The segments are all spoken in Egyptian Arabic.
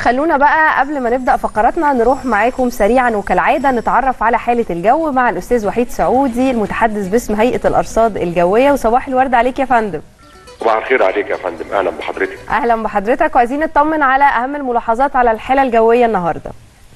خلونا بقى قبل ما نبدا فقراتنا نروح معاكم سريعا وكالعاده نتعرف على حاله الجو مع الاستاذ وحيد سعودي المتحدث باسم هيئه الارصاد الجويه وصباح الورد عليك يا فندم صباح الخير عليك يا فندم اهلا بحضرتك اهلا بحضرتك وعايزين نطمن على اهم الملاحظات على الحاله الجويه النهارده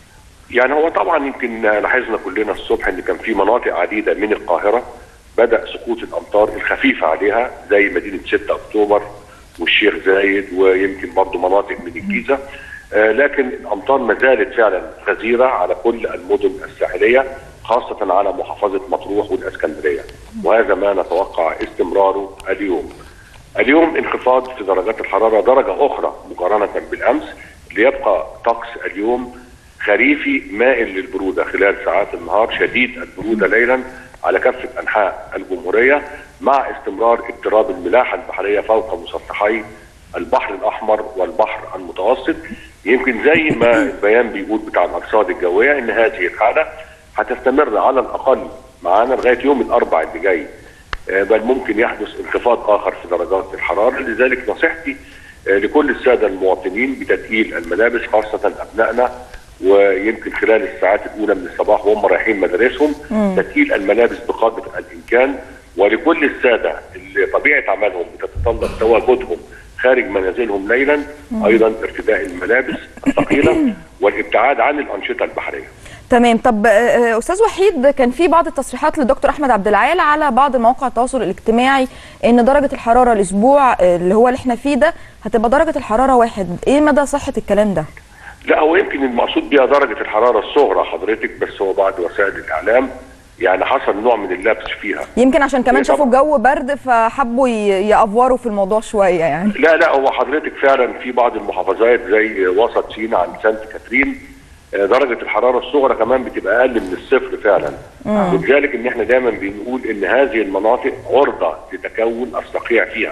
يعني هو طبعا يمكن لاحظنا كلنا الصبح ان كان في مناطق عديده من القاهره بدا سقوط الامطار الخفيفه عليها زي مدينه 6 اكتوبر والشيخ زايد ويمكن برضه مناطق من الجيزه آه لكن الامطار ما زالت فعلا غزيره على كل المدن الساحليه خاصه على محافظه مطروح والاسكندريه وهذا ما نتوقع استمراره اليوم. اليوم انخفاض في درجات الحراره درجه اخرى مقارنه بالامس ليبقى طقس اليوم خريفي مائل للبروده خلال ساعات النهار شديد البروده ليلا على كافه انحاء الجمهوريه مع استمرار اضطراب الملاحه البحريه فوق مسطحي البحر الاحمر والبحر المتوسط يمكن زي ما البيان بيقول بتاع الارصاد الجويه ان هذه الحاله هتستمر على الاقل معانا لغايه يوم الاربعاء اللي جاي بل ممكن يحدث انخفاض اخر في درجات الحراره لذلك نصيحتي لكل الساده المواطنين بتثقيل الملابس خاصه ابنائنا ويمكن خلال الساعات الاولى من الصباح وهم رايحين مدارسهم تثقيل الملابس بقدر الامكان ولكل الساده اللي طبيعه عملهم بتتطلب تواجدهم خارج منازلهم ليلا ايضا ارتداء الملابس الثقيله والابتعاد عن الانشطه البحريه. تمام طب استاذ وحيد كان في بعض التصريحات للدكتور احمد عبد العال على بعض مواقع التواصل الاجتماعي ان درجه الحراره الاسبوع اللي هو اللي احنا فيه ده هتبقى درجه الحراره واحد ايه مدى صحه الكلام ده؟ لا هو يمكن المقصود بها درجه الحراره الصغرى حضرتك بس هو بعد وسائل الاعلام يعني حصل نوع من اللبس فيها يمكن عشان كمان شافوا الجو برد فحبوا يافوروا في الموضوع شويه يعني لا لا هو حضرتك فعلا في بعض المحافظات زي وسط سينا عند سانت كاترين درجه الحراره الصغرى كمان بتبقى اقل من الصفر فعلا ولذلك ان احنا دايما بنقول ان هذه المناطق عرضه لتكون الصقيع فيها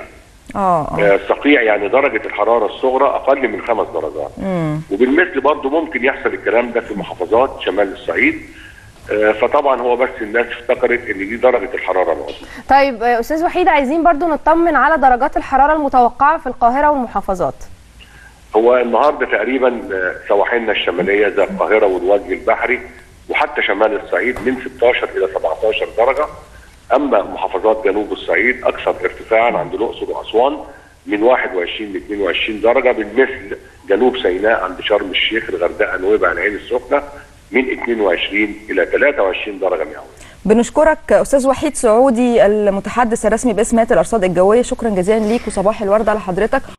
اه الصقيع يعني درجه الحراره الصغرى اقل من خمس درجات مم. وبالمثل برضه ممكن يحصل الكلام ده في محافظات شمال الصعيد فطبعا هو بس الناس افتكرت ان دي درجه الحراره العظمى. طيب استاذ وحيد عايزين برضو نطمن على درجات الحراره المتوقعه في القاهره والمحافظات. هو النهارده تقريبا سواحلنا الشماليه زي القاهره والوجه البحري وحتى شمال الصعيد من 16 الى 17 درجه اما محافظات جنوب الصعيد اكثر ارتفاعا عند الاقصر واسوان من 21 ل 22 درجه بالمثل جنوب سيناء عند شرم الشيخ الغردقه نويبع العين السخنه من 22 الى 23 درجه مئويه. بنشكرك استاذ وحيد سعودي المتحدث الرسمي باسم هيئه الارصاد الجويه شكرا جزيلا ليك وصباح الورد على حضرتك